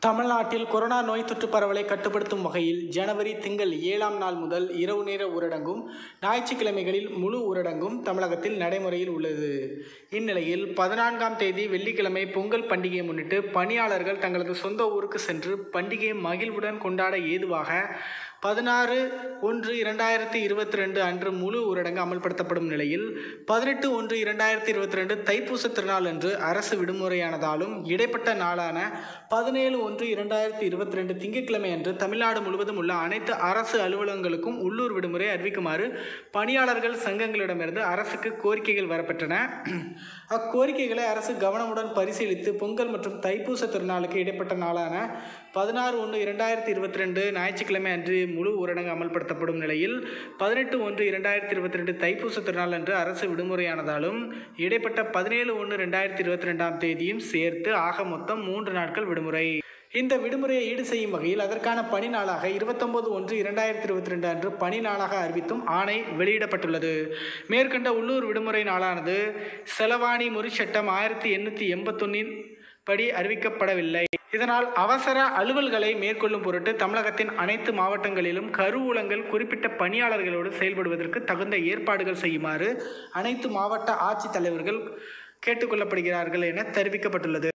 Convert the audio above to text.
தமிழ்நாட்டில் கொரோனா நோய் தொற்று பரவலை கட்டுப்படுத்தும் வகையில் ஜனவரி திங்கள் ஏழாம் நாள் முதல் இரவு நேர ஊரடங்கும் ஞாயிற்றுக்கிழமைகளில் முழு ஊரடங்கும் தமிழகத்தில் நடைமுறையில் உள்ளது இந்நிலையில் பதினான்காம் தேதி வெள்ளிக்கிழமை பொங்கல் பண்டிகையை முன்னிட்டு பணியாளர்கள் தங்களது சொந்த ஊருக்கு சென்று பண்டிகையை மகிழ்வுடன் கொண்டாட ஏதுவாக பதினாறு ஒன்று இரண்டாயிரத்தி இருபத்தி ரெண்டு அன்று முழு ஊரடங்கு அமல்படுத்தப்படும் நிலையில் பதினெட்டு ஒன்று இரண்டாயிரத்தி இருபத்தி ரெண்டு தைப்பூச திருநாள் அன்று அரசு விடுமுறையானதாலும் இடைப்பட்ட நாளான பதினேழு ஒன்று இரண்டாயிரத்தி இருபத்தி ரெண்டு திங்கட்கிழமை அன்று தமிழ்நாடு முழுவதும் உள்ள அனைத்து அரசு அலுவலகங்களுக்கும் உள்ளூர் விடுமுறை அறிவிக்குமாறு பணியாளர்கள் சங்கங்களிடமிருந்து அரசுக்கு கோரிக்கைகள் வரப்பெற்றன அக்கோரிக்கைகளை அரசு கவனமுடன் பரிசீலித்து பொங்கல் மற்றும் தைப்பூச திருநாளுக்கு இடைப்பட்ட நாளான பதினாறு ஒன்று இரண்டாயிரத்தி இருபத்தி ரெண்டு ஞாயிற்றுக்கிழமை அன்று முழு ஊரடங்கு அமல்படுத்தப்படும் நிலையில் பதினெட்டு ஒன்று இரண்டாயிரத்தி இருபத்தி ரெண்டு தைப்பூச திருநாள் அன்று அரசு விடுமுறையானதாலும் இடைப்பட்ட பதினேழு ஒன்று ரெண்டாயிரத்தி இருபத்தி ரெண்டாம் தேதியும் சேர்த்து ஆக மொத்தம் மூன்று நாட்கள் விடுமுறை இந்த விடுமுறையை ஈடு செய்யும் வகையில் அதற்கான பணி நாளாக இருபத்தொன்பது ஒன்று இரண்டாயிரத்தி இருபத்தி ரெண்டு அன்று பணி நாளாக அறிவித்தும் ஆணை வெளியிடப்பட்டுள்ளது மேற்கண்ட உள்ளூர் விடுமுறை நாளானது செலவாணி முறிச்சட்டம் ஆயிரத்தி எண்ணூற்றி எண்பத்தொன்னின் படி அறிவிக்கப்படவில்லை இதனால் அவசர அலுவல்களை மேற்கொள்ளும் பொருட்டு தமிழகத்தின் அனைத்து மாவட்டங்களிலும் கருவூலங்கள் குறிப்பிட்ட பணியாளர்களோடு செயல்படுவதற்கு தகுந்த ஏற்பாடுகள் செய்யுமாறு அனைத்து மாவட்ட ஆட்சித்தலைவர்கள் கேட்டுக்கொள்ளப்படுகிறார்கள் என தெரிவிக்கப்பட்டுள்ளது